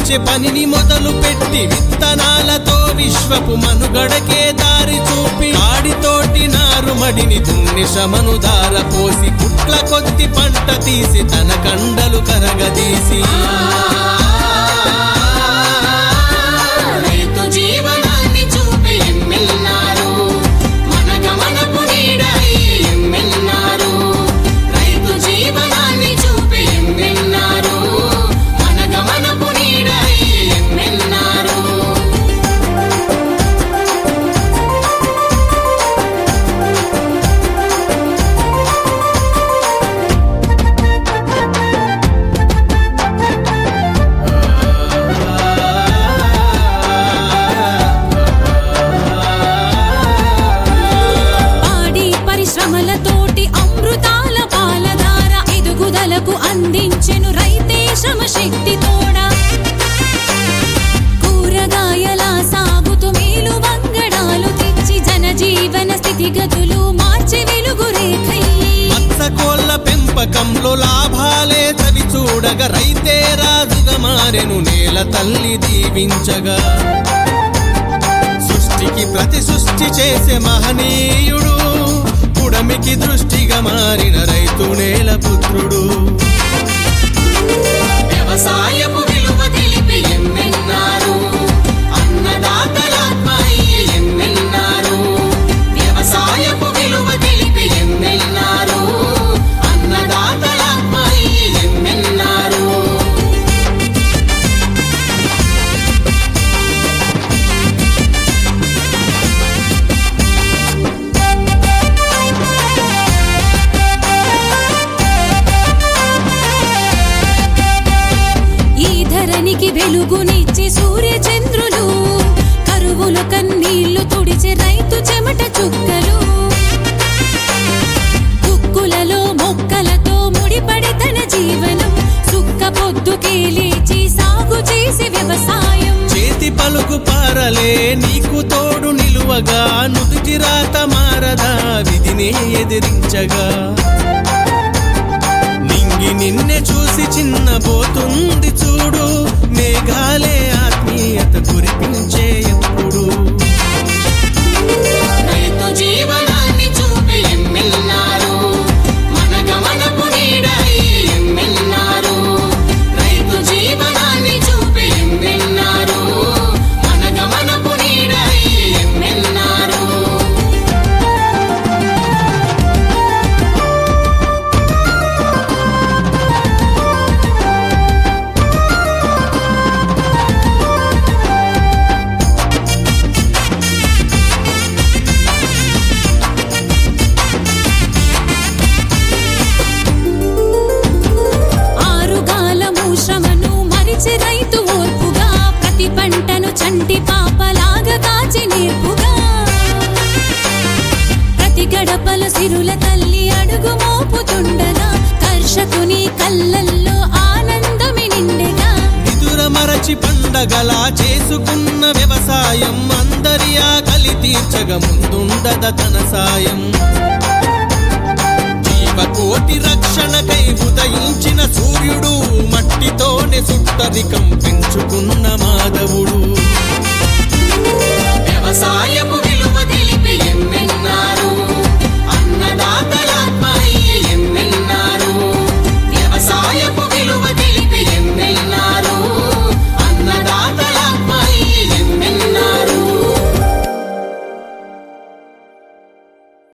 పండించే పనిని మొదలు పెట్టి విత్తనాలతో విశ్వపు మనుగడకే దారి చూపి ఆడితోటి నారుమడిని దున్ని శ్రమను దార పోసి పుట్ల కొద్ది పంట తీసి తన కండలు కరగదీసి రైతు జీవనాన్ని చూపి ఎమ్మెల్నారు మన గమనపు నీడై ఎమ్మెల్నారు రైతు జీవనాన్ని చూపి ఎమ్మెల్నారు మన గమనపు నీడై ఎమ్మెల్నారు పాడి పరిశ్రమలతోటి అమృతాల పాలధార ఎదుగుదలకు అందించెను రైతే శ్రమ శక్తి తోడా కూరగాయల సాగుతూ మేలు వంగడాలు తెచ్చి జనజీవన స్థితిగతులు మార్చి వెలుగు రేఖయ్యి మత్స్యకోళ్ల పెంపకంలో లాభాలే చవి చూడగా రైతే రాజుగా మారెను నేల తల్లి దీవించగా సృష్టికి ప్రతి సృష్టి చేసే మహనీయుడు పుడమికి దృష్టిగా మారిన రైతు నేల పుత్రుడు వ్యవసాయపు విలువ తెలిపి ఎమ్మెన్నారు అన్నదాతలాత్మై ఎమ్మెన్నారు వ్యవసాయపు విలువ తెలిపి ఎమ్మెన్నారు అన్నదాతలాత్మై ఎమ్మెన్నారు ఈ ధరణికి వెలుగునిచ్చే సూర్య చంద్రులు కరువుల కన్నీళ్లు తుడిచే రైతు చెమట చుక్కలు కుక్కులలో మొక్కలతో ముడిపడి తన జీవనం సుక్క పొద్దుకే లేచి సాగు చేసే వ్యవసాయం చేతి పలుకు పారలే నీకు తోడు నిలువగా నుదుటి రాత మారదా విధినే ఎదిరించగా నింగి నిన్నే చూసి చిన్నబోతుంది చూడు మేఘాలే ఆత్మీయత కురిపించే ఎప్పుడు రైతు జీవనాన్ని చూపి ఎమ్మెల్నారు మన గమనపు నీడై ఎమ్మెల్నారు రైతు జీవనాన్ని చూపి ఎమ్మెల్నారు మన గమనపు నీడై ఎమ్మెల్నారు ఆరుగాలము శ్రమను మరిచి రైతు ఓర్పుగా ప్రతి పంటను చంటి పాపలాగా కాచి నేర్పుగా ప్రతి గడపల సిరుల తల్లి అడుగు మోపుతుండగా కర్షకుని కళ్ళల్లో ఆనందమి నిండెగా నిదుర మరచి పండగలా చేసుకున్న వ్యవసాయం అందరి ఆకలి తీర్చగ ముందుండద తన సాయం జీవకోటి రక్షణకై ఉదయించిన సూర్యుడు మట్టితోనే సుట్టరికం పెంచుకున్న మాధవుడు